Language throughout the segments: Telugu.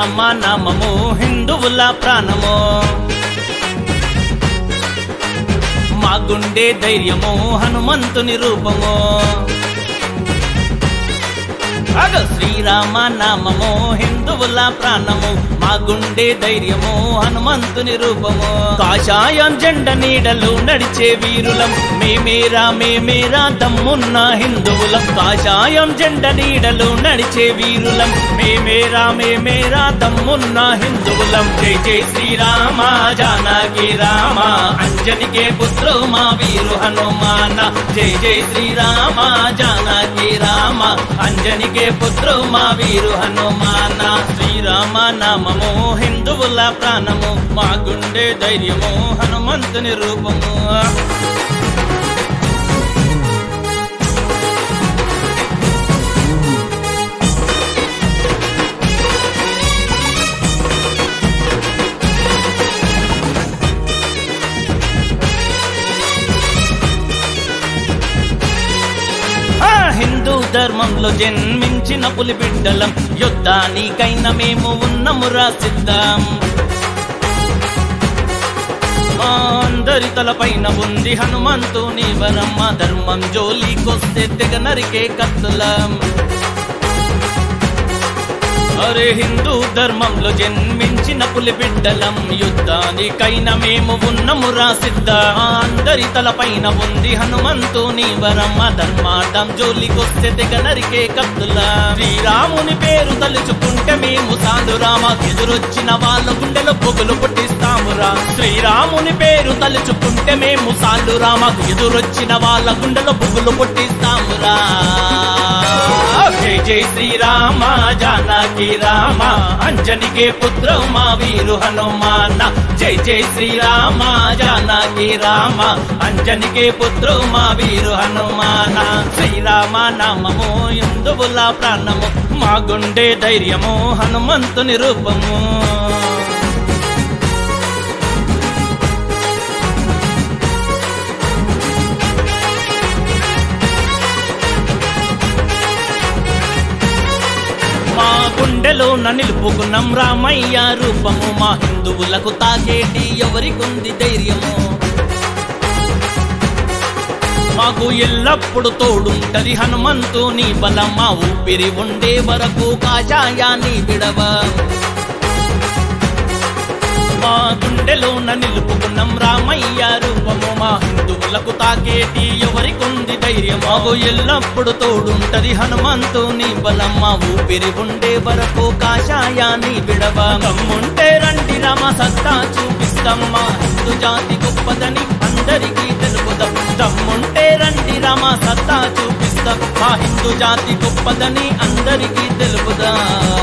శ్రీరామ నామము హిందువుల ప్రాణము మా గుండె ధైర్యము హనుమంతుని రూపము అగ శ్రీరామ నామము హిందువుల ప్రాణము మా గుండె ధైర్యము హనుమంతుని రూపము కాషాయం జెండ నీడలు నడిచే వీరులం మేమేరా మేమేరా దమ్మున్న హిందువులం కాషాయం జెండ నీడలు నడిచే వీరులం మేమేరా మేమేరా దమ్మున్న హిందువులం జై జై శ్రీరామ జానకి రామ అంజనికే పుత్రో మా వీరు హనుమాన జై జై శ్రీరామ జానకి రామ అంజనికే పుత్రో మా వీరు హనుమాన శ్రీరామ నామము హిందువుల ప్రాణము మా గుండె ధైర్యము హనుమంతుని రూపము ఆ హిందూ ధర్మంలో జన్మించిన పులి బిడ్డలం యుద్ధానికైనా మేము ఉన్నమురా సిద్ధం మా అందరి తలపైన ఉంది హనుమంతుని వరం మా ధర్మం జోలికొస్తే తెగ నరికే కత్తులం అరే హిందూ ధర్మంలో జన్మించిన పులి బిడ్డలం యుద్ధానికైనా మేము ఉన్నమురా సిద్ధ అందరి తలపైన ఉంది హనుమంతుని వరం మా ధర్మార్థం జోలికొస్తే తెగ నరికే కత్తుల శ్రీరాముని పేరు తలుచుకుంటే మేము సాధు రామ ఎదురొచ్చిన వాళ్ళ గుండెలో పొగులు పుట్టిస్తామురా శ్రీరాముని పేరు తలుచుకుంటే మేము సాధు రామకు ఎదురొచ్చిన వాళ్ళ గుండెలో పొగులు పుట్టిస్తామురా జై జై శ్రీరామ జానకి రామ అంజనికే పుత్ర మా వీరు హనుమాన జై జై శ్రీరామ జానకి రామ అంజనికే పుత్ర మా వీరు హనుమాన శ్రీరామ నామము హిందువుల ప్రాణము మా గుండె ధైర్యము హనుమంతుని రూపము మా గుండెలో నిలుపుకున్నాం రామయ్య రూపము మా హిందువులకు తాకేటి ఎవరికుంది ధైర్యము మాకు ఎల్లప్పుడు తోడుంటది హనుమంతుని బలం మా ఊపిరి ఉండే వరకు కాషాయాన్ని విడవ మా గుండెలోన నిలుపుకున్నాం రామయ్య రూపము మా హిందువులకు తాకేటి ఎవరికుంది ధైర్యం మాకు ఎల్లప్పుడు తోడుంటది హనుమంతుని బలం మా ఊపిరి ఉండే వరకు కాషాయాన్ని విడవ దమ్ముంటే రండి రామ సత్తా చూపిస్తాం మా హిందూ జాతి గొప్పదని అందరికీ తెలుపుదాం దమ్ముంటే రండి రామ సత్తా చూపిస్తాం మా హిందూ జాతి గొప్పదని అందరికీ తెలుపుదా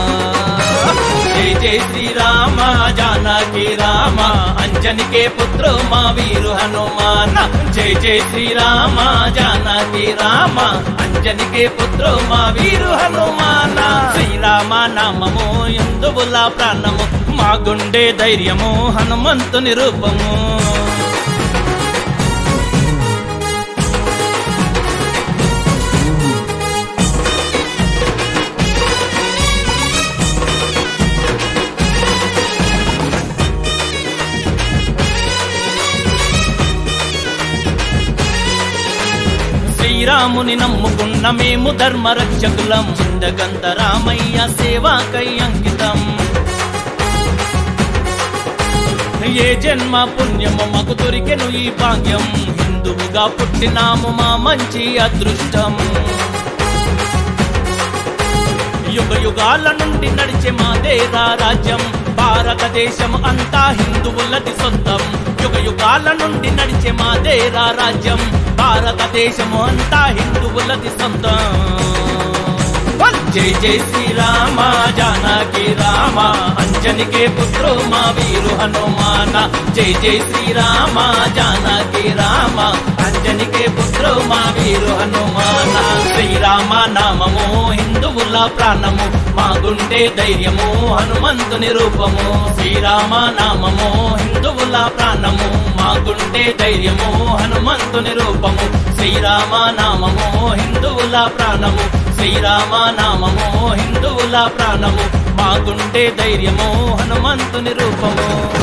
జై జై శ్రీరామ జానకి రామ అంజనికే పుత్ర మా వీరు హనుమాన జై జై శ్రీరామ జానకి రామ అంజనికే పుత్ర మా వీరు హనుమాన శ్రీరామ నామము హిందువుల ప్రాణము మా గుండె ధైర్యము హనుమంతుని రూపము శ్రీరాముని నమ్ముకున్న మేము ధర్మరక్షకులం చిందగంత రామయ్య సేవాకై అంకితం ఏ జన్మ పుణ్యము మాకు దొరికెను ఈ భాగ్యం హిందువుగా పుట్టినాము మా మంచి అదృష్టం యుగ యుగాల నుండి నడిచే మాదేరా రాజ్యం భారతదేశం అంతా హిందువులది సొంతం యుగ యుగాల నుండి నడిచే మాదేరా రాజ్యం భారతదేశము అంతా హిందువులది సొంతం జై జై శ్రీరామ జానకి రామ అంజనికే పుత్రో మా వీరు హనుమాన జై జై శ్రీరామ జానకి రామ అంజనికే పుత్రో మా వీరు హనుమాన శ్రీరామ నామము హిందువుల ప్రాణము మా గుండె ధైర్యము హనుమంతుని రూపము శ్రీరామ నామము హిందువుల హిందువుల ప్రాణము మాకుంటే ధైర్యము హనుమంతుని రూపము శ్రీరామ నామము హిందువుల ప్రాణము శ్రీరామ నామము హిందువుల ప్రాణము మాకుంటే ధైర్యము హనుమంతుని రూపము